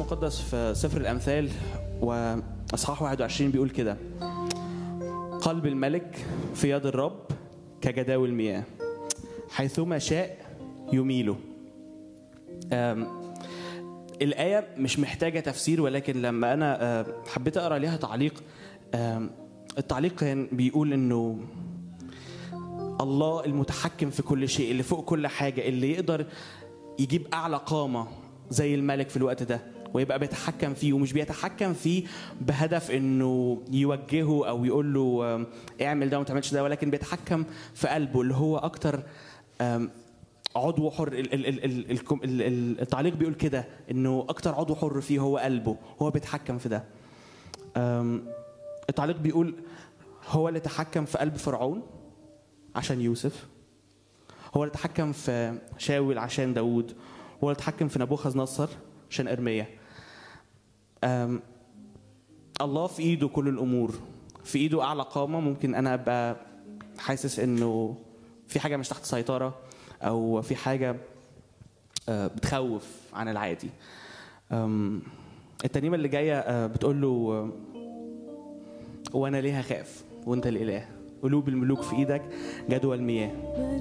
المقدس في سفر الأمثال وأصحاح 21 بيقول كده قلب الملك في يد الرب كجداول المياه حيثما شاء يميله أم، الآية مش محتاجة تفسير ولكن لما أنا آه، حبيت أقرأ ليها تعليق آم، التعليق كان بيقول إنه الله المتحكم في كل شيء اللي فوق كل حاجة اللي يقدر يجيب أعلى قامة زي الملك في الوقت ده ويبقى بيتحكم فيه ومش بيتحكم فيه بهدف انه يوجهه او يقول له آم، اعمل ده وما تعملش ده ولكن بيتحكم في قلبه اللي هو اكتر آم، عضو حر ال- ال- ال- ال- الكم- ال- ال- التعليق بيقول كده انه اكتر عضو حر فيه هو قلبه هو بيتحكم في ده آم، التعليق بيقول هو اللي تحكم في قلب فرعون عشان يوسف هو اللي تحكم في شاول عشان داوود هو اللي تحكم في نبوخذ نصر عشان ارميا أم، الله في ايده كل الامور في ايده اعلى قامه ممكن انا ابقى حاسس انه في حاجه مش تحت سيطره او في حاجه آه، بتخوف عن العادي أم، الترنيمه اللي جايه آه، بتقول له آه، وانا ليه هخاف وانت الاله قلوب الملوك في ايدك جدول المياه